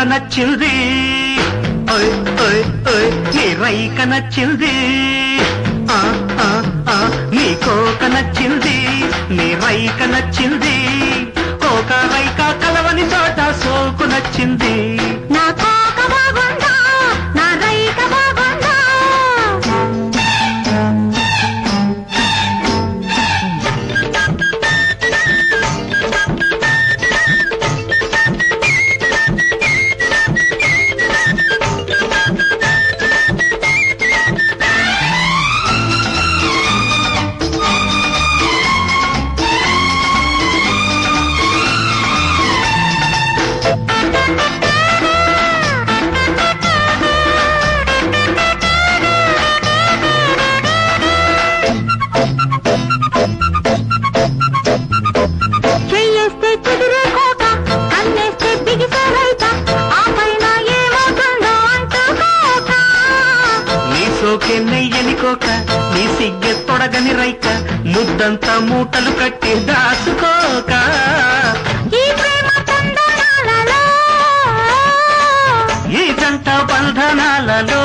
నచ్చింది ఓయ్ ఓయ్ ఓయ్ నీ రైక నచ్చింది ఆ, ఆ, ఆ, నీ కోక నచ్చింది నీ రైక నచ్చింది కోక రైక కలవని చోట సోకు నచ్చింది నా కోక బాగుందా నా రైక బాగుందా చెయ్యేస్తే కుదిరే కోక కన్నేస్తే బిగిసే రైక ఆ పైన ఏమవుతుందో అంటూ కోక నీ సోకే నెయ్యని కోక నీ సిగ్గె తొడగని రైక ముద్దంతా మూటలు కట్టి దాసుకోక ఈ ప్రేమ తందనాలలో ఈ జంట బంధనాలలో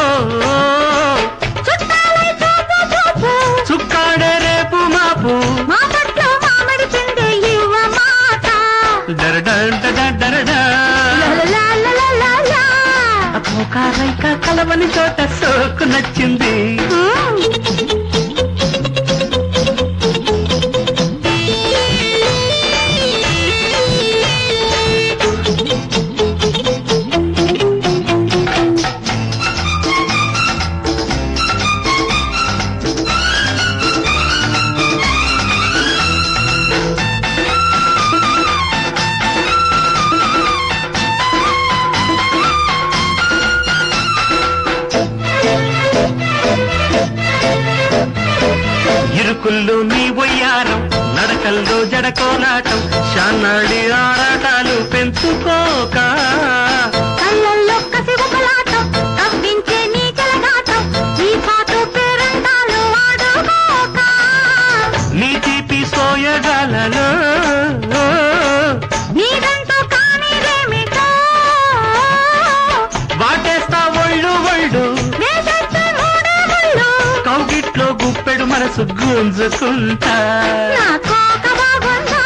చుట్టాలై చూపు చూపు చుక్కాడే రేపు మాపు మా పట్ల మామిడి పిండి ఇవ్వ మాట డరడంట డరడా లలలలలలలా. కోక రైక కలవని చోట సోకు నచ్చింది ఇరుకుల్లో నీ వయ్యారం నడకల్లో జడకోలాటం శానాడి ఆరాటాలు పెంచుకోక కళ్ళల్లో కసి ఒకలాటం కవ్వించే నీ చెలగాటం ఈ పాటు పేరంటాలు ఆడుకోక నీ తీపి సోయగాలలో నీదంటూ కానిదేమిటో వాటేస్తా ఒళ్ళు ఒళ్ళు వేసొచ్చే మూడే ముళ్ళు కౌగిట్లో గుప్పెడు మనసు గుంజుకుంటా నా కోక బాగుందా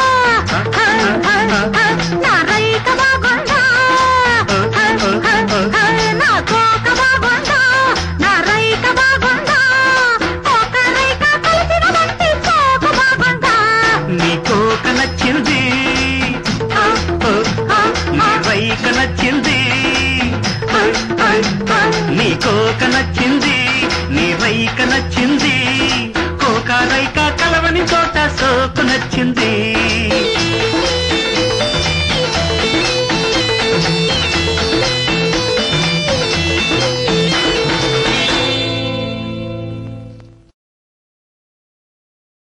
నా రైక బాగుందా నా కోక బాగుందా నా రైక బాగుందా ఒక రైక కలిసిన వంటి కోక బాగుందా నీ కోక నచ్చింది నీ రైక నచ్చింది నీ కోక నచ్చింది నీ రైక నచ్చింది కోక రైక కలవని చోట సోకు నచ్చింది